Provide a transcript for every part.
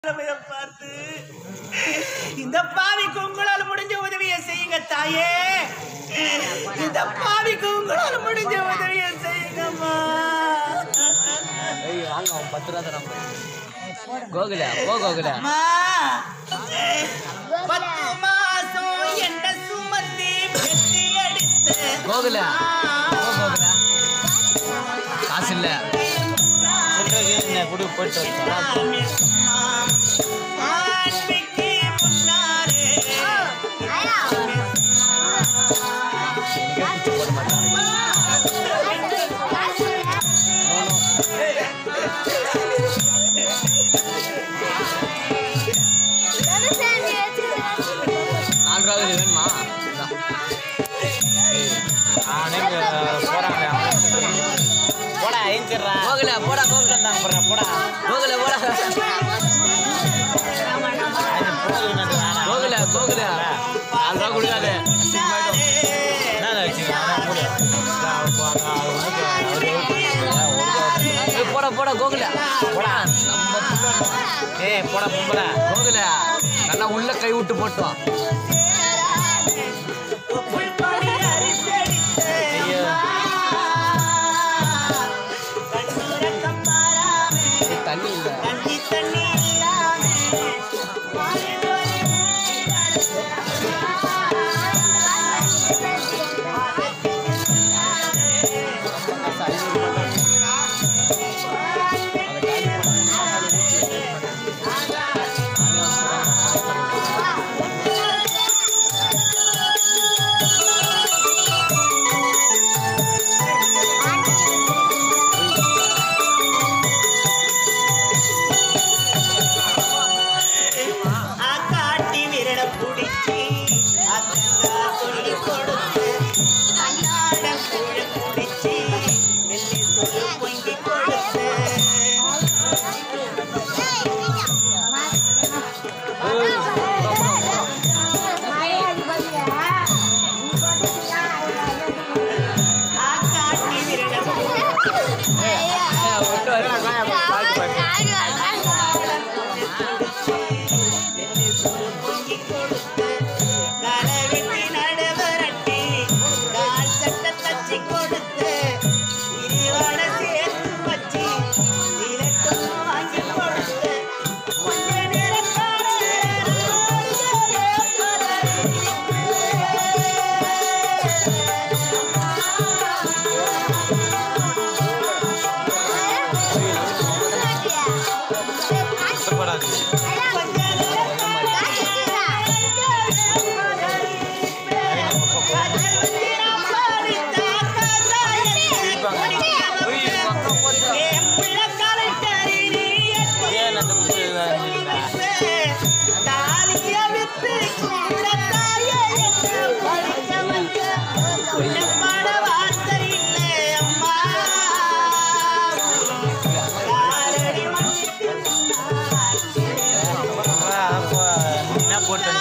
நிலைமையை பார்த்து இந்த பாவிக்கு உங்களால் முடிஞ்ச உதவியை செய்யுங்க தாயே இந்த பாவிக்கு உங்களால் முடிஞ்ச உதவியை செய்யுங்கம்மா ஏய் வாங்க அவன் பத்து ரூபா தரான் பாரு. கோகுல போ கோகுல அம்மா பத்து மாசம் என்ன சுமத்தி பெத்தி எடுத்து கோகுல போ கோகுல காசு இல்ல என்ன குடு போயிட்டு ஆண்பிக்கு முன்னாரே நாலு ரூபா வேணுமா இந்தா. போறாங்க போடா ஏஞ்சிடுறா கோகுல போடா கோகுல போடா போடா கோகுல போடா அது போதும் வேணாம் கோகுல கோகுல நாலு ரூபா கொடுக்காது என்ன வச்சுக்கலாம் போடு ஏய், போடா போடா கோகுல போடா நம்ம ஏய் போடா பொம்பளை கோகுல நல்லா உள்ள கை விட்டு போட்டோம் புல்கொடி அரிசடித்து ஐயோ கண்ணூரக்கம் மாறாமே ஏய், தண்ணி இல்ல தண்ணி தண்ணி இல்லாமே காட்டி விரட புடிச்சி அத்தங்கா சொல்லி கொடுத்து அன்னாட கூழ குடிச்சி நெல்லி சொல்லு பொங்கி கொடுத்து காட்டி விரட ஏய், விட்டு வர. நெல்லி சொல்லு பொங்கி கொடுத்து தலை வெட்டி நடுவரட்டி கால் சட்டை தச்சு கொடுத்து இனிவாட சேர்த்து வச்சு இலக்கம் வாங்கி கொடுத்து கொஞ்ச நேரம் கஷ்டப்படாது ஏன் அந்த குத்து என்ன போட்டு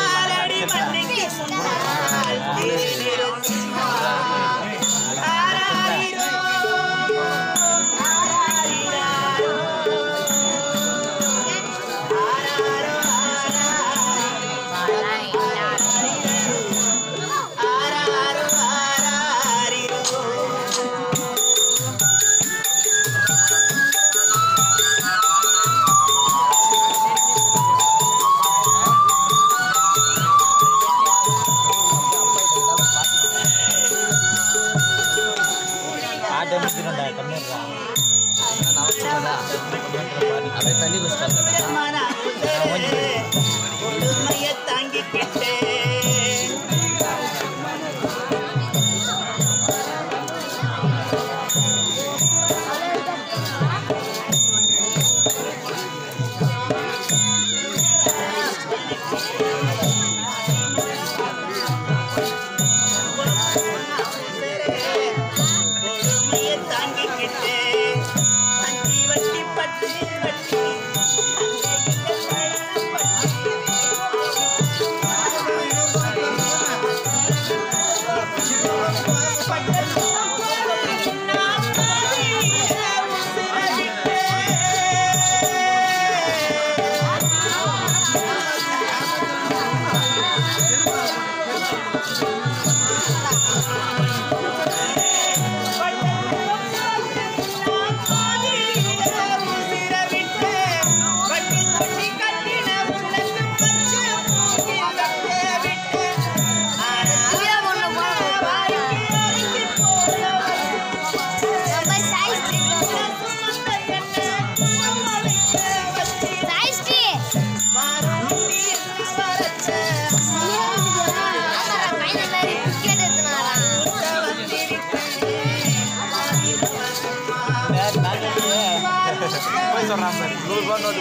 அப்பா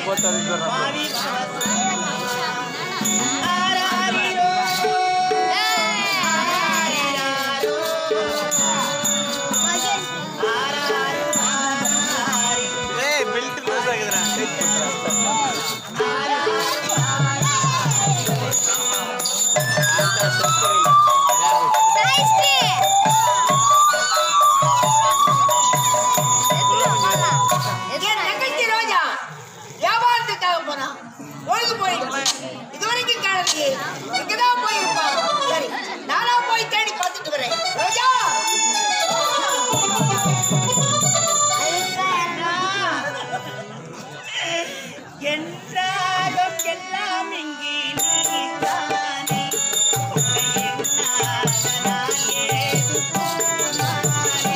போட்டு அதுக்கு வர்றான். பாவி ஆராரிரோ, ஆராரிராரோ, ஆராரோ, ஆராரிரோ, ஏய் பெல்ட் லூஸ் ஆகுதுடா டைட் பண்றா என் தங்கச்சி ரோஜா வியாபாரத்துக்காக போனா பொழுது போயிடுச்சு இதுவரைக்கும் காணலையே இங்கதான் போயிருப்பான் சரி நானா போய் தேடி பார்த்துட்டு வரேன் ரோஜா என்றாலும் எல்லாம் இங்கே நீதானே என்னாக நான் ஏது போனானே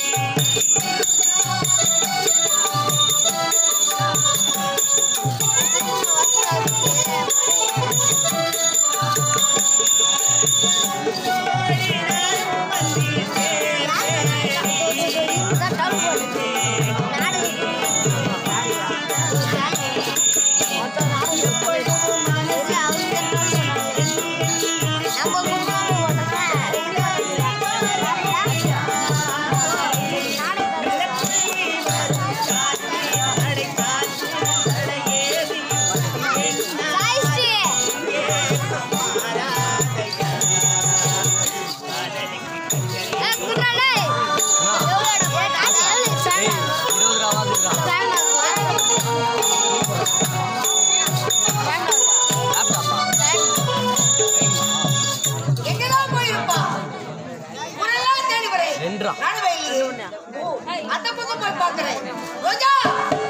ஏய் இருபது ரூபா வாங்கிருக்கான் லேப்டாப்பா எங்கதான் போயிருப்பா ஊரெல்லாம் தேடி வரேன் ரெண்டா நானும் இல்லையே. ஓ, அந்த பக்கம் போய் பார்க்கிறேன் ரோஜா